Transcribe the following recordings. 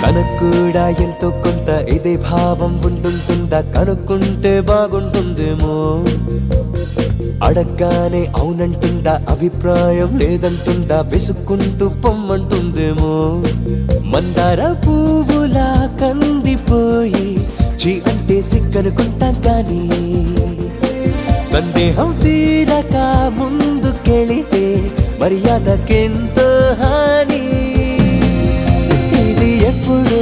తనకు కూడా ఎంతో కొంత ఇదే భావం ఉంటుంటుందా కనుక్కుంటే బాగుంటుందేమో అడగ్గానే అవునంటుందా అభిప్రాయం లేదంటుందా విసుక్కుంటూ పొమ్మంటుందేమో మందార పువ్వులా కందిపోయి చీ అంటే సిగ్గనుకుంటాం కానీ సందేహం తీరక ముందుకెళితే మర్యాదకెంతో హాని ఇది ఎప్పుడు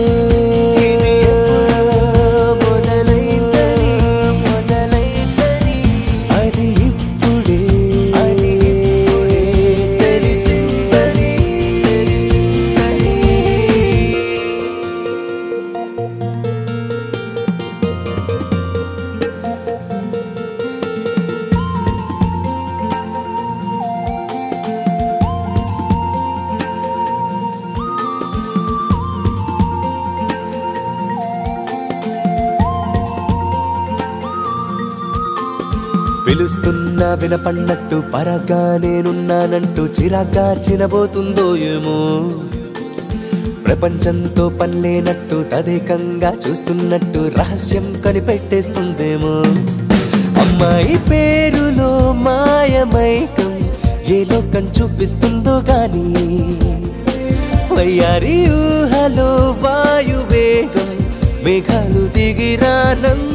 మొదలైందని మొదలైందని అది ఇప్పుడే అది ఇప్పుడే తెలిసిందని తెలిసిందని పిలుస్తున్నా వినపన్నట్టు పరగా నేనున్నానంటూ చిరాగా చినబోతుందో ఏమో ప్రపంచంతో పనిలేనట్టు తదేకంగా చూస్తున్నట్టు రహస్యం కనిపెట్టేస్తుందేమో అమ్మాయి పేరులో మాయమైకం ఏ లోకం చూపిస్తుందో గాని వయ్యారి ఊహలో వాయువేగం మేఘాలు దిగిరానం